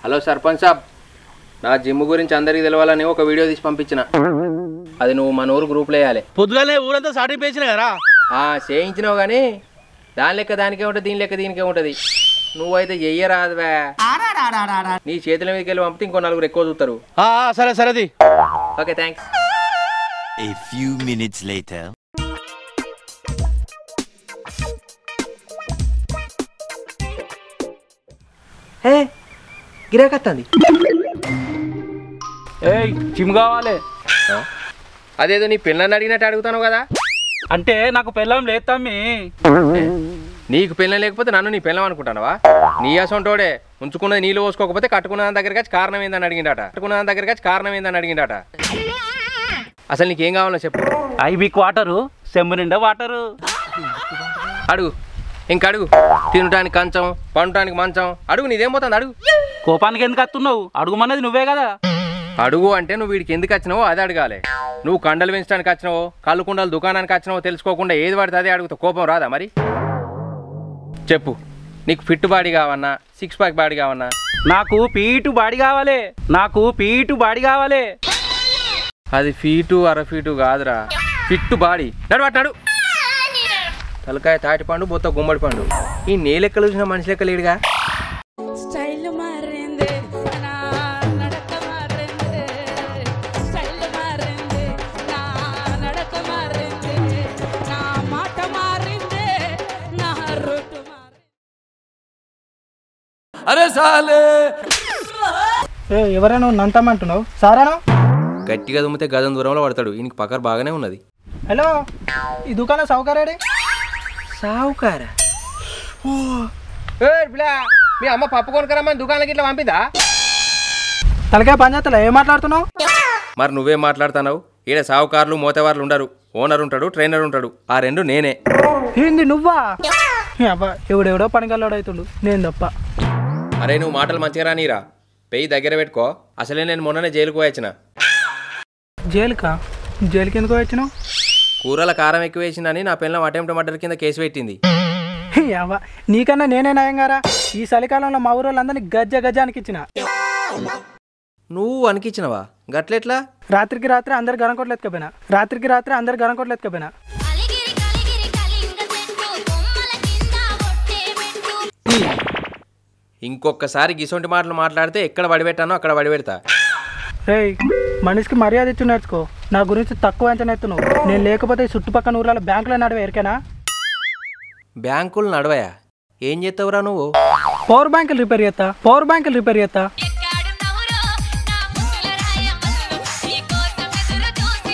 Hello sarpanch సాబ్ నా gym గురించి అందరికీ తెలవాలని ఒక వీడియో తీసి పంపించిన అది నువ్వు మన ఊరు గ్రూప్లో వేయాలి పొద్దుగానే ఊరంతా సాటింగ్ పేసిన కదా ఆ, చేయించినావు కానీ దాని లెక్క దానికే ఉంటుంది దీని లెక్క దీనికే ఉంటుంది నువ్వైతే చెయ్యరాదువే నీ చేతుల మీదకి వెళ్ళి పంపితే ఇంకో నలుగురు ఎక్కువ చూస్తారు ఆ, ఆ, సరే సరేది okay thanks A few minutes later. హే గిరాకత్తంది ఏయ్ జిమ్ కావాలి అదేదో నీ పిల్లని అడిగినట్టు అడుగుతాను కదా అంటే నాకు పెళ్ళం లేదు తమ్మి నీకు పిల్లని లేకపోతే నన్ను నీ పిల్లం అనుకుంటానవా నీ అసొంటోడే ఉంచుకున్నది నీళ్ళు పోసుకోకపోతే కట్టుకున్న దాని దగ్గరికి వచ్చి కారణం ఏందని అడిగిండట కట్టుకున్న దాని దగ్గరికి వచ్చి కారణం ఏందని అడిగిండట అసలు నీకేం కావాలో చెప్పు ఐబిక్ వాటరు సెమ్ము నిండా వాటరు అడుగు ఇంక అడుగు తినటానికి కంచం పండటానికి మంచం అడుగు నీదేం పోతుంది అడుగు కోపానికి ఎందుకు వస్తున్నావు అడుగుమన్నది నువ్వే కదా అడుగు అంటే నువ్వు వీడికి ఎందుకు వచ్చినావో అది అడగాలి నువ్వు కండలు పెంచడానికి వచ్చినావో కళ్ళు కుండలు దుకాణానికి వచ్చినావో తెలుసుకోకుండా ఏది పడితే అదే అడుగుతావు కోపం రాదా మరి చెప్పు నీకు ఫిట్ బాడీ కావన్నా సిక్స్ ప్యాక్ బాడీ కావన్నా నాకు పీటు బాడీ కావాలి నాకు పీటు బాడీ కావాలి అది ఫీటు అర ఫీటు కాదురా ఫిట్ బాడీ నడు నడు తలకాయ తాటి పండు బొత్త గుమ్మడి పండు ఈ నేలెక్కలు చూసిన మనిషి లెక్క లేడుగా స్టైల్ మారింది నా నడక మారింది స్టైల్ మారింది నా నడక మారింది నా మాట మారింది నా రూట్ మారింది ఎవరైనా నంతమంటున్నావు సారానా గట్టిగా దుమ్మితే గదం దూరంలో పడతాడు ఈయనకి పకర్ బాగానే ఉన్నది హలో ఈ దుకాణం సౌకర్యాడే సావుకారా మీ అమ్మ పప్పు కొనుక్కరమ్మని దుకాణానికి ఇట్లా పంపిందా తలకాయ పంచాయతీలో ఏం మాట్లాడుతున్నావు మరి నువ్వేం మాట్లాడుతున్నావు ఈడ సావుకారులు మోతవార్లు ఉండరు ఓనర్ ఉంటాడు ట్రైనర్ ఉంటాడు ఆ రెండు నేనే ఏంది నువ్వా అబ్బా ఎవడెవడో పనిగల్లాడు అవుతుండు నేను తప్ప అరే నువ్వు మాటలు మంచిగా రానీరా పెయ్యి దగ్గర పెట్టుకో అసలే నేను మొన్ననే జైలుకు పోయొచ్చిన జైలుకా జైలుకి ఎందుకు వచ్చినావు కూరల కారం ఎక్కువ వేసిందని నా పిల్లల అటెంప్ట్ మర్డర్ కింద కేసు పెట్టింది అవ్వ నీకన్నా నేనే నయం గారా ఈ చలికాలంలో మా ఊరోళ్ళందరినీ గజ్జ గజ్జానికి ఇచ్చిన నువ్వు అనికిచ్చినవా గట్లెట్లా రాత్రికి రాత్రి అందరు గరంకొట్లు ఎత్తుకపోయినా రాత్రికి రాత్రి అందరు గరంకొట్లు ఎత్తుకపోయినా కలిగిరి కలిగిరి కలింగ చెట్టు కొమ్మల కింద ఒట్టే పెట్టు ఇంకొకసారి గిసొంటి మాటలు మాట్లాడితే ఎక్కడ పడిపెట్టానో అక్కడ పడిపెడతా రేయ్ మనిషికి మర్యాద ఇచ్చి నేర్చుకో నా గురించి తక్కువ అంచనా ఎత్తున్నావు నేను లేకపోతే ఈ చుట్టుపక్కల ఊర్లలో బ్యాంకులో నడివే ఎరికేనా బ్యాంకులు నడవయా ఏం చేస్తావురా నువ్వు పవర్ బ్యాంకులు రిపేర్ చేస్తా పవర్ బ్యాంకులు రిపేర్ చేస్తా ఎక్కాడున్నవురో నా ముక్కుల రాయమల్లు నీ కోసం ఎదురు చూసి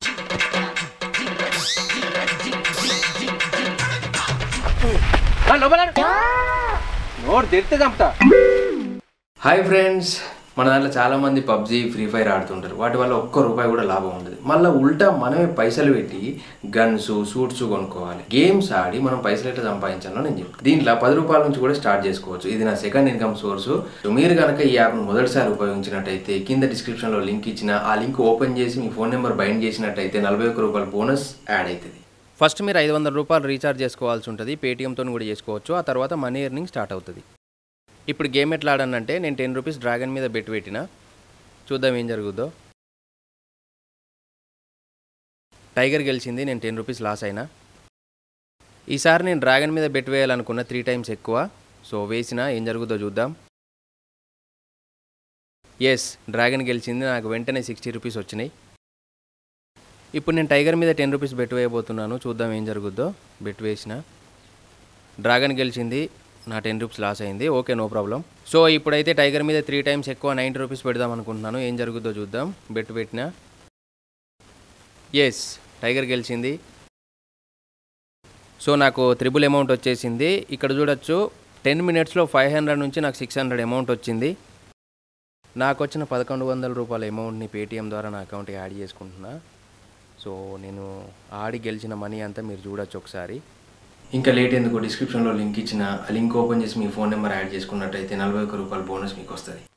నోరు తెరితే చంపుతా హాయ్ ఫ్రెండ్స్ మన దాంట్లో చాలా మంది పబ్జి ఫ్రీ ఫైర్ ఆడుతుంటారు వాటి వల్ల ఒక్క రూపాయి కూడా లాభం ఉండదు మళ్ళీ ఉల్టా మనమే పైసలు పెట్టి గన్స్ సూట్స్ కొనుక్కోవాలి గేమ్స్ ఆడి మనం పైసలు ఎట్లా సంపాదించాలో నేను చెప్తాను దీంట్లో పది రూపాయల నుంచి కూడా స్టార్ట్ చేసుకోవచ్చు ఇది నా సెకండ్ ఇన్కమ్ సోర్స్ మీరు కనుక ఈ యాప్ను మొదటిసారి ఉపయోగించినట్టయితే కింద డిస్క్రిప్షన్లో లింక్ ఇచ్చిన ఆ లింక్ ఓపెన్ చేసి మీ ఫోన్ నెంబర్ బైండ్ చేసినట్టయితే నలభై ఒక్క రూపాయల బోనస్ యాడ్ అవుతుంది ఫస్ట్ మీరు ఐదు వందల రూపాయలు రీఛార్జ్ చేసుకోవాల్సి ఉంటుంది పేటీఎంతో కూడా చేసుకోవచ్చు ఆ తర్వాత మనీ ఎర్నింగ్ స్టార్ట్ అవుతుంది ఇప్పుడు గేమ్ ఎట్లా ఆడానంటే నేను టెన్ రూపీస్ డ్రాగన్ మీద బెట్ పెట్టిన చూద్దాం ఏం జరుగుద్దో టైగర్ గెలిచింది నేను టెన్ రూపీస్ లాస్ అయినా ఈసారి నేను డ్రాగన్ మీద బెట్ వేయాలనుకున్న త్రీ టైమ్స్ ఎక్కువ సో వేసిన ఏం జరుగుద్దో చూద్దాం ఎస్ డ్రాగన్ గెలిచింది నాకు వెంటనే సిక్స్టీ రూపీస్ వచ్చినాయి ఇప్పుడు నేను టైగర్ మీద టెన్ రూపీస్ బెట్ వేయబోతున్నాను చూద్దాం ఏం జరుగుద్దో బెట్ వేసిన డ్రాగన్ గెలిచింది నా టెన్ రూపీస్ లాస్ అయింది ఓకే నో ప్రాబ్లం సో ఇప్పుడైతే టైగర్ మీద త్రీ టైమ్స్ ఎక్కువ నైంటీ రూపీస్ పెడదాం అనుకుంటున్నాను ఏం జరుగుద్దో చూద్దాం బెట్ పెట్టిన ఎస్ టైగర్ గెలిచింది సో నాకు త్రిబుల్ అమౌంట్ వచ్చేసింది ఇక్కడ చూడొచ్చు టెన్ మినిట్స్లో ఫైవ్ హండ్రెడ్ నుంచి నాకు సిక్స్ హండ్రెడ్ అమౌంట్ వచ్చింది నాకు వచ్చిన పదకొండు వందల రూపాయల అమౌంట్ని పేటిఎం ద్వారా నా అకౌంట్కి యాడ్ చేసుకుంటున్నా సో నేను ఆడి గెలిచిన మనీ అంతా మీరు చూడొచ్చు ఒకసారి ఇంకా లేట్ ఎందుకు డిస్క్రిప్షన్లో లింక్ ఇచ్చిన ఆ లింక్ ఓపెన్ చేసి మీ ఫోన్ నెంబర్ యాడ్ చేసుకున్నట్టయితే నలభై ఒక్క రూపాయల బోనస్ మీకు వస్తుంది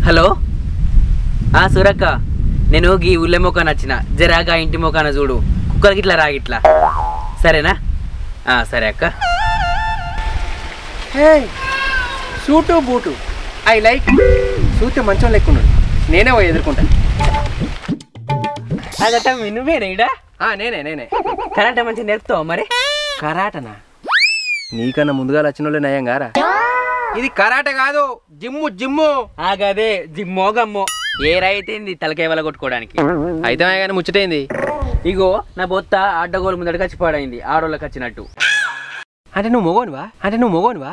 హలో ఆ సూరక్క నేను గీ ఊళ్ళె మొక్కన వచ్చిన జరాగా ఇంటి మొక్కన చూడు కుక్కలకి ఇట్లా రాగిట్లా సరేనా ఆ, సరే అక్క హే సూటు బూటు ఐ లైక్ చూస్తే మంచం లెక్కున్నాడు నేనే పోయి ఎదుర్కొంటా అదట నువ్వేనా ఇడా ఆ, నేనే నేనే కరెంట్ మంచిగా నేర్పుతావు మరి కరాటనా నీకన్నా ముందుగా వచ్చిన వాళ్ళే నయం గారా ఇది కరాట కాదు జిమ్ము జిమ్ము ఆగదే జిమ్మో గమ్మో ఏ రైతేంది తలకాయ వల్ల కొట్టుకోవడానికి అయితే కానీ ముచ్చటైంది ఇగో నా బొత్త అడ్డగోలు ముందడికి వచ్చి పాడైంది ఆడోళ్ళకి వచ్చినట్టు అంటే నువ్వు మొగోనివా అంటే నువ్వు మొగోనివా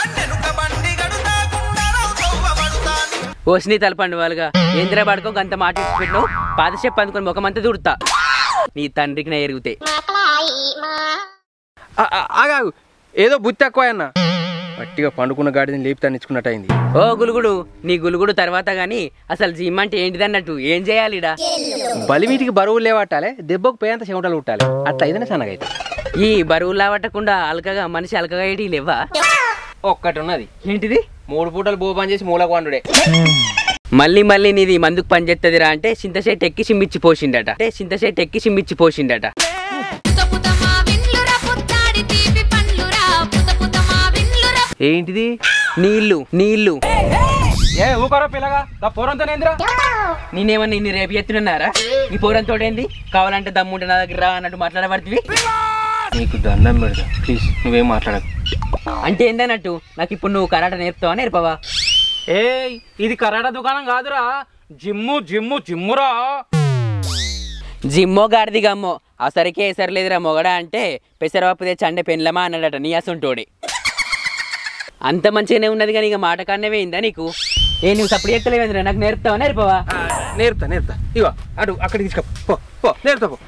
ఓసిని తలపండు వాళ్ళుగా ఏందిరా పడుకో గంత మాట పెట్టినావు పాత చెప్పు అనుకుని ముఖమంతా దుడతా నీ తండ్రికి నా ఎరుగుతాయి ఆ, ఆ, ఆగాగు ఏదో బుద్ధి తక్కువ అన్న గట్టిగా పండుకున్న గాడిని లేపుతాను ఇచ్చుకున్నట్టు అయింది ఓ గులుగుడు నీ గులుగుడు తర్వాత గాని అసలు జిమ్ అంటే ఏంటిదన్నట్టు ఏం చేయాలి ఈడ బలిమీటికి బరువులు లేవట్టాలి దెబ్బకు పేంత చెమటలు కుట్టాలి అట్లా అయితేనే సన్నగైతే ఈ బరువులు లావట్టకుండా అలకగా మనిషి అలకగా ఏటి లేవా ఒక్కటి ఉన్నది ఏంటిది మూడు పూటలు బో పని చేసి మూలకు వండుడే మళ్ళీ మళ్ళీ నీది మందుకు పనిచేస్తుందిరా అంటే చింతశెట్టి ఎక్కి సిమ్మిచ్చి పోసిండట అంటే చింతశెట్టి ఎక్కి సిమ్మిచ్చి పోసిండట పుత పుత మా విన్లురా పుత్తాడి తీపి పండ్లురా పుత పుత మా విన్లురా ఏంటిది నీళ్లు నీళ్లు ఏ ఊకరో పిల్లగా నా పోరంతో ఏందిరా నేనేమన్నా నిన్ను రేపు ఎత్తున్నారా ఈ పోరంతో ఏంది కావాలంటే దమ్ముంటే నా దగ్గర రా అన్నట్టు మాట్లాడబడుతుంది నీకు దండం పెడతా ప్లీజ్ నువ్వేం మాట్లాడకు అంటే ఏందన్నట్టు నాకు ఇప్పుడు నువ్వు కరాట నేర్పుతావా నేర్పవా ఏయ్ ఇది కరాట దుకాణం కాదురా జిమ్ము జిమ్ము జిమ్మురా జిమ్మో గాడిది గమ్మో అసరికే ఎసరలేదురా మొగడా అంటే పెసరపప్పు తెచ్చి అండే పెన్లమా అన్నాడట నీ అసంటోడే అంత మంచిగానే ఉన్నది కానీ ఇక మాట కన్నే వేయిందా నీకు ఏ నువ్వు సప్పుడు ఎక్కలేవేంద్రా నాకు నేర్పుతావా నేర్పవా ఆ, నేర్పుతా నేర్పుతా ఇగో అటు అక్కడికి తీసుకు పో పో నేర్పుతా పో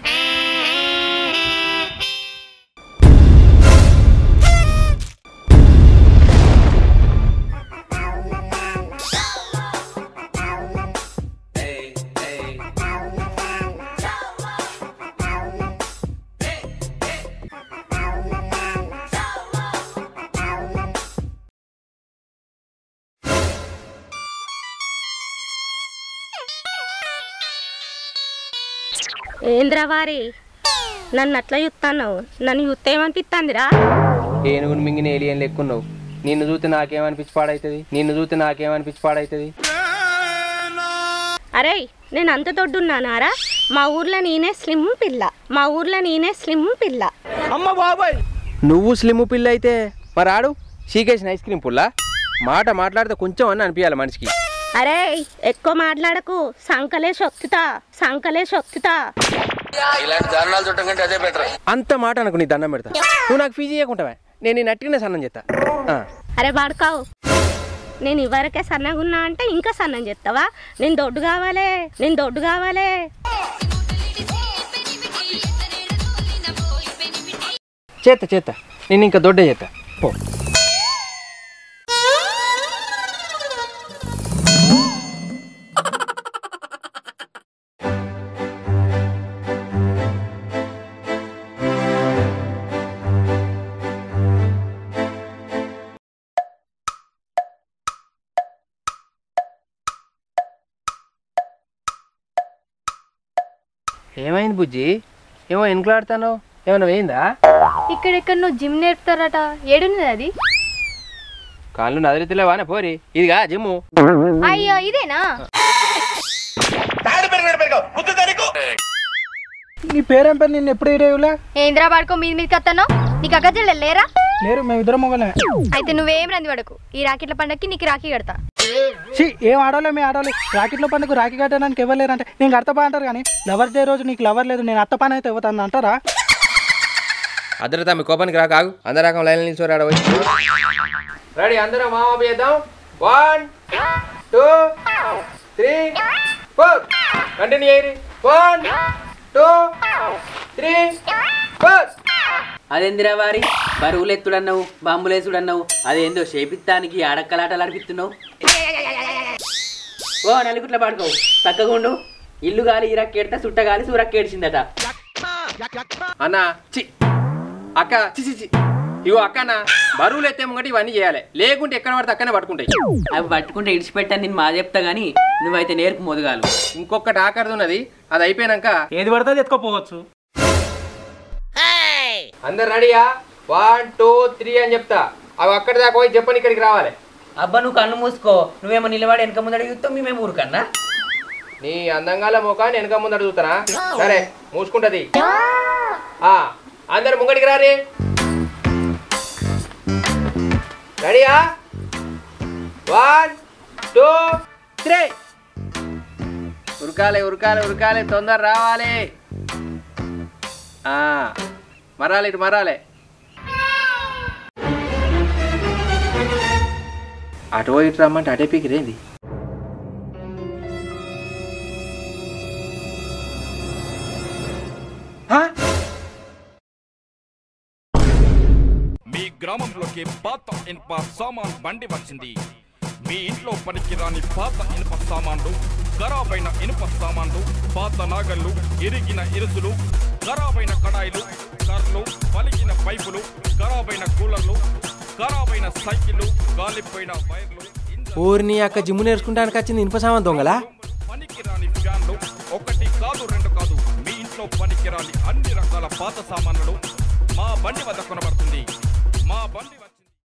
ఏంద్రా వారి నన్ను అట్లా చూస్తున్నావు నన్ను చూస్తే ఏమనిపిస్తుందిరా ఏనుగును మింగిన ఏలియన్ లెక్కున్నావు నిన్ను చూస్తే నాకేమనిపించి పాడైతుంది నిన్ను చూస్తే నాకేమనిపించి పాడైతుంది అరే నేను అంత తొడ్డున్నానారా మా ఊర్లో నేనే స్లిమ్ పిల్ల మా ఊర్లో నేనే స్లిమ్ పిల్ల నువ్వు స్లిమ్ పిల్ల అయితే మరి ఆడు సీకేసిన ఐస్ క్రీమ్ పుల్ల మాట మాట్లాడితే కొంచెం అని అనిపించాలి మనిషికి అరే ఎక్కువ మాట్లాడకు సంకలే శక్తితా సంకలే శక్తితా అంత మాట అనుకో నీ దండం పెడతా నువ్వు నాకు ఫీజు చేయకుంటావా నేను నేను అట్టిగానే సన్నం చేస్తా ఆ. అరే వాడుకావు నేను ఇవరకే సన్నగా ఉన్నా అంటే ఇంకా సన్నం చేస్తావా నేను దొడ్డు కావాలే నేను దొడ్డు కావాలే చేత్తా చేత్తా నేను ఇంకా దొడ్డే చేస్తా పో ఏమైంది బుజ్జి ఏమో వెనుకలాడుతాను ఏమైనా వేయిందా ఇక్కడెక్కడ నువ్వు జిమ్ నేర్పుతారట ఏడున్నది అది కాళ్ళు నదిరితలేవానే పోరి ఇదిగా జిమ్ము అయ్యో ఇదేనా నీ పేరేం పేరు నిన్ను ఎప్పుడు ఏరేవులే ఏంద్రా పడుకో మీది మీదకి వస్తాను నీకు అక్క చెల్లెలు లేరా లేరు మేము ఇద్దరం మొగలే అయితే నువ్వేం రంది పడకు ఈ రాకెట్ల పండక్కి నీకు రాఖీ కడతా ఛీ ఏం ఆడోలే మీ ఆడోలే రాకెట్లో పండుగ రాఖీ కట్టడానికి ఎవరు లేరంటే నేను కడతా పా అంటారు కానీ లవర్స్ డే రోజు నీకు లవర్ లేదు నేను అత్త పని అయితే ఇవ్వతాను అంటారా అద్దరు మీ కోపానికి రాక ఆగు అందరు రకం లైన్ నిల్చోరు ఆడ పోయి రెడీ అందరం మామ చేద్దాం one two three four continue అయ్యి వన్ టూ త్రీ ఫోర్ అదేందిరా వారి బరువులు ఎత్తుడన్నావు బాంబులు వేసుడన్నావు అదేందో షేపిత్తానికి ఆడక్కలాటలు అనిపిస్తున్నావు ఓ నలుగుట్ల పాడుకోవు చక్కగా ఉండు ఇల్లు గాలి ఇరక్కేడితే సుట్ట గాలి సూరక్కేడిచిందట అన్న చి అక్క చి చి చి ఇగో అక్కన బరువులు ఎత్తే ముంగటి ఇవన్నీ చేయాలి లేకుంటే ఎక్కడ పడితే అక్కనే పట్టుకుంటాయి అవి పట్టుకుంటే ఇడిచిపెట్టాను నేను మా చెప్తా కానీ నువ్వైతే నేర్పు మొదగాలు ఇంకొకటి ఆఖరిది ఉన్నది అది అయిపోయినాక ఏది పడితే అది ఎత్తుకోపోవచ్చు అందరు రెడీయా వన్ టూ త్రీ అని చెప్తా అవి అక్కడి దాకా పోయి చెప్పని ఇక్కడికి రావాలి అబ్బా నువ్వు కన్ను మూసుకో నువ్వేమో నిలబడి వెనక ముందర చూస్తావు మేమేమో ఊరుకన్నా నీ అందంగాల ముఖాన్ని వెనక ముందర చూస్తానా సరే మూసుకుంటది ఆ అందరు ముంగడికి రారి రెడీయా వన్ టూ త్రీ ఉరకాలి ఉరకాలి ఉరకాలి తొందర రావాలి ఆ, మరాలి ఇటు మరాలి అటు పోయి ఇటు రమ్మంటే అటే పీకిరేంది మీ గ్రామంలోకి పాత ఇనుప సామాన్ బండి వచ్చింది మీ ఇంట్లో పనికిరాని పాత ఇనుప సామాన్లు ఖరాబైన ఇనుప సామాన్లు పాత నాగళ్ళు ఇరిగిన ఇరుసులు ఖరాబైన కడాయిలు కర్లు పలిగిన పైపులు ఖరాబైన కూలర్లు ఖరాబైన సైకిళ్ళు గాలిపోయిన వైర్లు ఊరిని అక్క జిమ్ము నేర్చుకుంటానికి వచ్చింది ఇనుప సామాన్ దొంగలా పనికిరాని ఫ్యాన్లు ఒకటి కాదు రెండు కాదు మీ ఇంట్లో పనికిరాని అన్ని రకాల పాత సామాన్లు మా బండి వద్ద కొనబడుతుంది మా బండి వచ్చి